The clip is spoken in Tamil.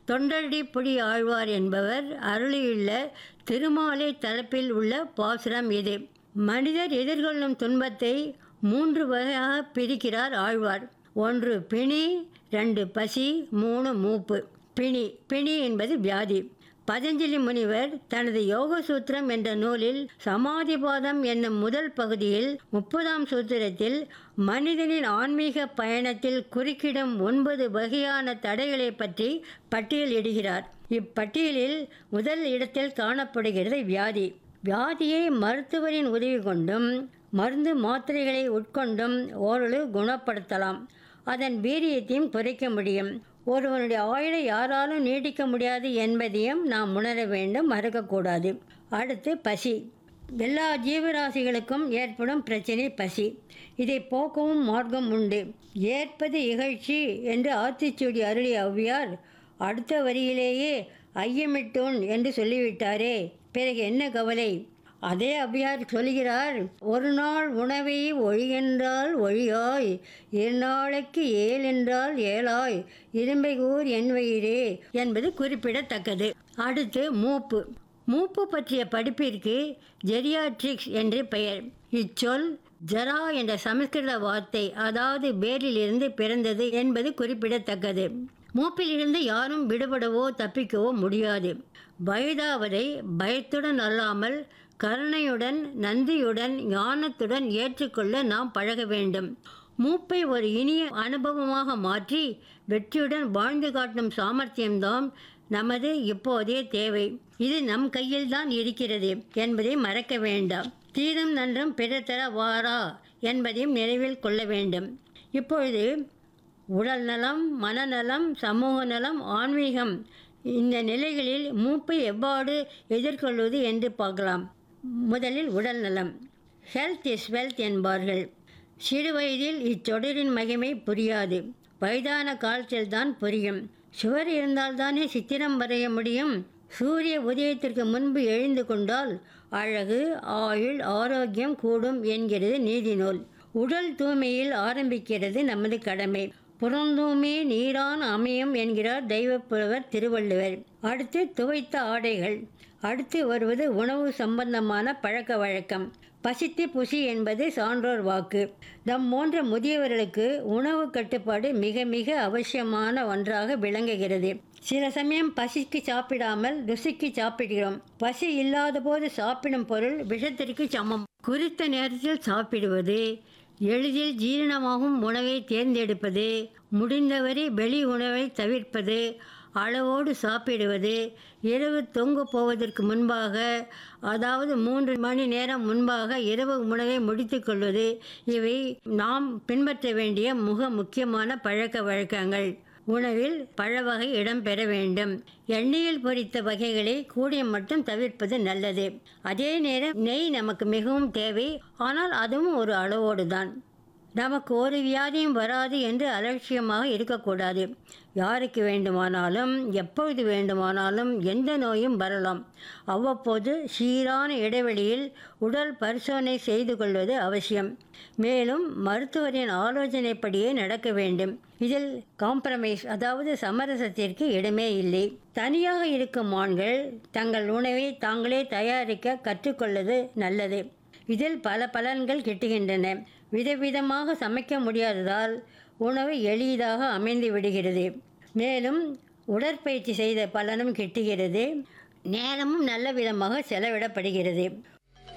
தொண்டரடி புடி ஆழ்வார் என்பவர் அருளியுள்ள திருமாலை தலைப்பில் உள்ள பாசுரம் இது மனிதர் எதிர்கொள்ளும் துன்பத்தை மூன்று வகையாக பிரிக்கிறார் ஆழ்வார் ஒன்று பிணி ரெண்டு பசி மூணு மூப்பு பிணி பிணி என்பது வியாதி பதஞ்சலி முனிவர் தனது யோக சூத்திரம் என்ற நூலில் சமாதிபாதம் என்னும் முதல் பகுதியில் முப்பதாம் சூத்திரத்தில் மனிதனின் ஆன்மீக பயணத்தில் குறுக்கிடும் ஒன்பது வகையான தடைகளை பற்றி பட்டியலிடுகிறார் இப்பட்டியலில் முதல் இடத்தில் காணப்படுகிறது வியாதி வியாதியை மருத்துவரின் உதவி கொண்டும் மருந்து மாத்திரைகளை உட்கொண்டும் ஓரளவு குணப்படுத்தலாம் அதன் வீரியத்தையும் குறைக்க முடியும் ஒருவனுடைய ஆயுளை யாராலும் நீடிக்க முடியாது என்பதையும் நாம் உணர வேண்டும் மறக்கக்கூடாது அடுத்து பசி எல்லா ஜீவராசிகளுக்கும் ஏற்படும் பிரச்சனை பசி இதை போக்கவும் மார்க்கம் உண்டு ஏற்பது இகழ்ச்சி என்று ஆத்திச்சூடி அருளிய ஔவையார் அடுத்த வரியிலேயே ஐயமிட்டோன் என்று சொல்லிவிட்டாரே பிறகு என்ன கவலை அதே அபியார் சொல்கிறார் ஒரு நாள் உணவை ஒழியென்றால் ஒழியாய் இரு நாளைக்கு ஏல் என்றால் ஏழாய் இரும்பை கூர் என் வயிறே என்பது குறிப்பிடத்தக்கது அடுத்து மூப்பு மூப்பு பற்றிய படிப்பிற்கு ஜெரியாட்ரிக்ஸ் என்று பெயர் இச்சொல் ஜரா என்ற சமஸ்கிருத வார்த்தை அதாவது பேரிலிருந்து பிறந்தது என்பது குறிப்பிடத்தக்கது மூப்பிலிருந்து யாரும் விடுபடவோ தப்பிக்கவோ முடியாது வயதாவதை பயத்துடன் அல்லாமல் கருணையுடன் நன்றியுடன் ஞானத்துடன் ஏற்றுக்கொள்ள நாம் பழக வேண்டும் மூப்பை ஒரு இனிய அனுபவமாக மாற்றி வெற்றியுடன் வாழ்ந்து காட்டும் சாமர்த்தியம்தான் நமது இப்போதைய தேவை இது நம் கையில் தான் இருக்கிறது என்பதை மறக்க வேண்டாம் தீரும் நன்றும் பிற தர வாரா என்பதையும் நினைவில் கொள்ள வேண்டும் இப்பொழுது உடல் நலம் மனநலம் சமூக நலம் ஆன்மீகம் இந்த நிலைகளில் மூப்பை எவ்வாறு எதிர்கொள்வது என்று பார்க்கலாம் முதலில் உடல் நலம் ஹெல்த் இஸ் வெல்த் என்பார்கள் சிறு வயதில் இத்தொடரின் மகிமை புரியாது வயதான காலத்தில் தான் புரியும் சுவர் இருந்தால்தானே சித்திரம் வரைய முடியும் சூரிய உதயத்திற்கு முன்பு எழுந்து கொண்டால் அழகு ஆயுள் ஆரோக்கியம் கூடும் என்கிறது நீதிநூல் உடல் தூய்மையில் ஆரம்பிக்கிறது நமது கடமை புறந்தூமே நீரான் அமையும் என்கிறார் தெய்வப்புலவர் திருவள்ளுவர் அடுத்து துவைத்த ஆடைகள் அடுத்து வருவது உணவு சம்பந்தமான பழக்க வழக்கம் பசித்து புசி என்பது சான்றோர் வாக்கு நம் போன்ற முதியவர்களுக்கு உணவு கட்டுப்பாடு மிக மிக அவசியமான ஒன்றாக விளங்குகிறது சில சமயம் பசிக்கு சாப்பிடாமல் ருசிக்கு சாப்பிடுகிறோம் பசி இல்லாத போது சாப்பிடும் பொருள் விஷத்திற்கு சமம் குறித்த நேரத்தில் சாப்பிடுவது எளிதில் ஜீரணமாகும் உணவை தேர்ந்தெடுப்பது முடிந்தவரை வெளி உணவை தவிர்ப்பது அளவோடு சாப்பிடுவது இரவு தொங்க போவதற்கு முன்பாக அதாவது மூன்று மணி நேரம் முன்பாக இரவு உணவை முடித்துக்கொள்வது இவை நாம் பின்பற்ற வேண்டிய மிக முக்கியமான பழக்க வழக்கங்கள் உணவில் பழ வகை இடம்பெற வேண்டும் எண்ணெயில் பொரித்த வகைகளை கூடிய மட்டும் தவிர்ப்பது நல்லது அதே நேரம் நெய் நமக்கு மிகவும் தேவை ஆனால் அதுவும் ஒரு அளவோடு தான் நமக்கு ஒரு வியாதியும் வராது என்று அலட்சியமாக இருக்கக்கூடாது யாருக்கு வேண்டுமானாலும் எப்பொழுது வேண்டுமானாலும் எந்த நோயும் வரலாம் அவ்வப்போது சீரான இடைவெளியில் உடல் பரிசோதனை செய்து கொள்வது அவசியம் மேலும் மருத்துவரின் ஆலோசனைப்படியே நடக்க வேண்டும் இதில் காம்ப்ரமைஸ் அதாவது சமரசத்திற்கு இடமே இல்லை தனியாக இருக்கும் ஆண்கள் தங்கள் உணவை தாங்களே தயாரிக்க கற்றுக்கொள்வது நல்லது இதில் பல பலன்கள் கிட்டுகின்றன விதவிதமாக சமைக்க முடியாததால் உணவு எளிதாக அமைந்து விடுகிறது மேலும் உடற்பயிற்சி செய்த பலனும் கிட்டுகிறது நேரமும் நல்ல விதமாக செலவிடப்படுகிறது